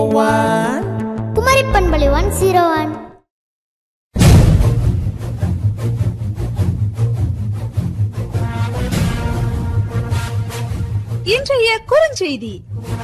one. Kumari பண்பலை one zero one இன்றைய குறுஞ்செய்தி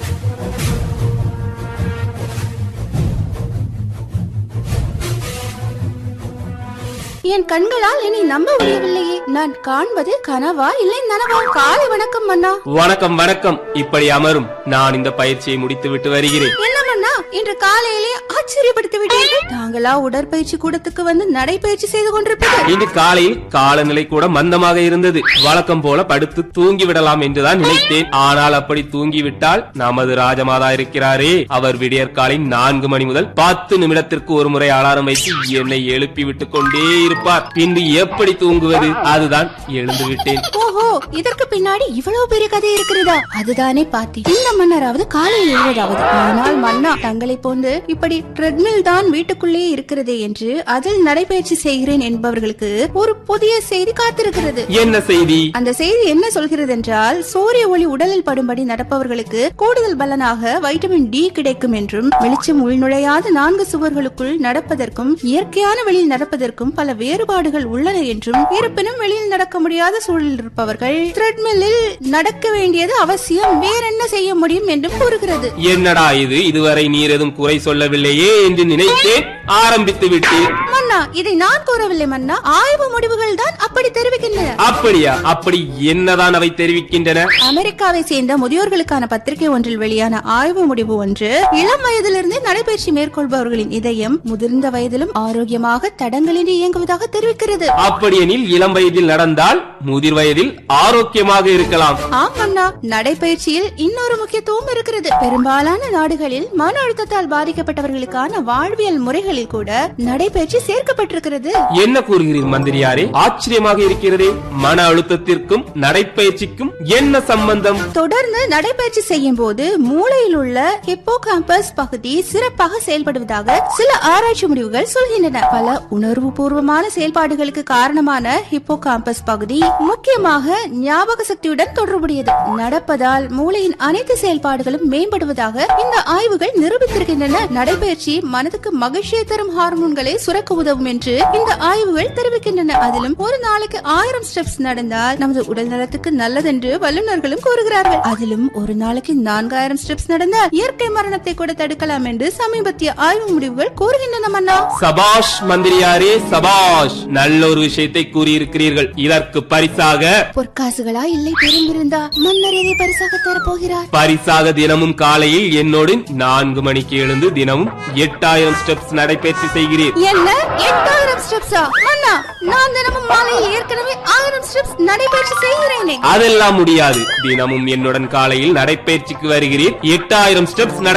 என் கண்களால் என்னை நம்ப முடியவில்லையே நான் காண்பது கனவா இல்லை நனவா காலை வணக்கம் மன்னா வணக்கம் வணக்கம் இப்படி அமரும் நான் இந்த பயிற்சியை முடித்து விட்டு வருகிறேன் என்ன மன்னா இன்று காலையிலே ஆச்சரியப்படுத்தி விட்டீர்கள் தாங்களா உடற்பயிற்சி கூடத்துக்கு வந்து நடைபயிற்சி செய்து கொண்டிருப்பது இன்று காலையில் காலநிலை கூட மந்தமாக இருந்தது வழக்கம் போல படுத்து தூங்கி விடலாம் என்றுதான் நினைத்தேன் ஆனால் அப்படி தூங்கிவிட்டால் நமது ராஜமாதா இருக்கிறாரே அவர் விடியற்காலை நான்கு மணி முதல் பத்து நிமிடத்திற்கு ஒரு முறை அலாரம் வைத்து என்னை எழுப்பி விட்டுக் கொண்டே இருப்பார் பின்பு எப்படி தூங்குவது அதுதான் எழுந்து விட்டேன் ஓஹோ இதற்கு பின்னாடி இவ்வளவு பெரிய கதை இருக்கிறதா அதுதானே பார்த்தேன் இந்த மன்னராவது காலையில் எழுவதாவது ஆனால் மன்னா தங்களை போன்று இப்படி ட்ரெட்மில் தான் வீட்டுக்குள்ளேயே இருக்கிறதே என்று அதில் நடைபயிற்சி செய்கிறேன் என்பவர்களுக்கு ஒரு புதிய செய்தி காத்திருக்கிறது என்ன செய்தி அந்த செய்தி என்ன சொல்கிறது என்றால் சூரிய ஒளி உடலில் படும்படி நடப்பவர்களுக்கு கூடுதல் பலனாக வைட்டமின் டி கிடைக்கும் என்றும் வெளிச்சம் உள்நுழையாத நான்கு சுவர்களுக்குள் நடப்பதற்கும் இயற்கையான வெளியில் நடப்பதற்கும் பல வேறுபாடுகள் உள்ளன என்றும் இருப்பினும் வெளியில் நடக்க முடியாத சூழலில் இருப்பவர்கள் த்ரெட்மில்லில் நடக்க வேண்டியது அவசியம் வேறென்ன செய்ய முடியும் என்றும் கூறுகிறது என்னடா இது இதுவரை நீர் எதுவும் குறை சொல்லவில்லையே என்று நினைத்தேன் ஆரம்பித்து விட்டேன் மன்னா இதை நான் கூறவில்லை மன்னா ஆய்வு முடிவுகள் தான் அப்படி தெரிவிக்கின்றன அப்படியா அப்படி என்னதான் அவை தெரிவிக்கின்றன அமெரிக்காவை சேர்ந்த முதியோர்களுக்கான பத்திரிகை ஒன்றில் வெளியான ஆய்வு முடிவு ஒன்று இளம் வயதிலிருந்தே நடைபயிற்சி மேற்கொள்பவர்களின் இதயம் முதிர்ந்த வயதிலும் ஆரோக்கியமாக தடங்களின்றி இயங்குவதாக தெரிவிக்கிறது அப்படியெனில் இளம் வயதில் நடந்தால் முதிர் வயதில் ஆரோக்கியமாக இருக்கலாம் ஆம் அண்ணா நடைபயிற்சியில் இன்னொரு முக்கியத்துவம் இருக்கிறது பெரும்பாலான நாடுகளில் மன அழுத்தத்தால் பாதிக்கப்பட்டவர்களுக்கான வாழ்வியல் முறைகளில் கூட நடைபயிற்சி சேர்க்கப்பட்டிருக்கிறது என்ன கூறுகிறீர் மந்திரியாரே ஆச்சரியமாக இருக்கிறதே மன அழுத்தத்திற்கும் நடைப்பயிற்சிக்கும் என்ன சம்பந்தம் தொடர்ந்து நடைபயிற்சி செய்யும் போது மூளையில் உள்ள ஹிப்போ பகுதி சிறப்பாக செயல்படுவதாக சில ஆராய்ச்சி முடிவுகள் சொல்கின்றன பல உணர்வு பூர்வமான செயல்பாடுகளுக்கு காரணமான ஹிப்போ பகுதி முக்கியமாக ஞாபக சக்தியுடன் தொடர்புடையது நடப்பதால் மூளையின் அனைத்து செயல்பாடுகளும் மேம்படுவதாக இந்த ஆய்வுகள் நிரூபித்திருக்கின்றன நடைபயிற்சி மனதுக்கு மகிழ்ச்சியை தரும் ஹார்மோன்களை சுரக்க உதவும் என்று இந்த ஆய்வுகள் தெரிவிக்கின்றன அதிலும் ஒரு நாளைக்கு ஆயிரம் ஸ்டெப்ஸ் நடந்தால் நமது உடல் நலத்துக்கு நல்லதென்று வல்லுநர்களும் கூறுகிறார்கள் அதிலும் ஒரு நாளைக்கு நான்காயிரம் ஸ்டெப்ஸ் நடந்தால் இயற்கை மரணத்தை கூட தடுக்கலாம் என்று சமீபத்திய ஆய்வு முடிவுகள் கூறுகின்றன மன்னா சபாஷ் மந்திரியாரே சபாஷ் நல்ல ஒரு விஷயத்தை கூறியிருக்கிறீர்கள் இதற்கு பரிசாக பொற்காசுகளா இல்லை தெரிந்திருந்தா மன்னர் எதை பரிசாக தரப்போகிறார் பரிசாக தினமும் காலையில் என்னோடு நான்கு மணிக்கு எழுந்து தினமும் எட்டாயிரம் ஸ்டெப்ஸ் நடைபயிற்சி செய்கிறீர் என்ன எட்டாயிரம் ஸ்டெப்ஸா மன்னா நான் தினமும் மாலையில் ஏற்கனவே ஆயிரம் ஸ்டெப்ஸ் நடைபயிற்சி செய்கிறேனே அதெல்லாம் முடியாது தினமும் என்னுடன் காலையில் நடைபயிற்சிக்கு வருகிறீர் எட்டாயிரம் ஸ்டெப்ஸ்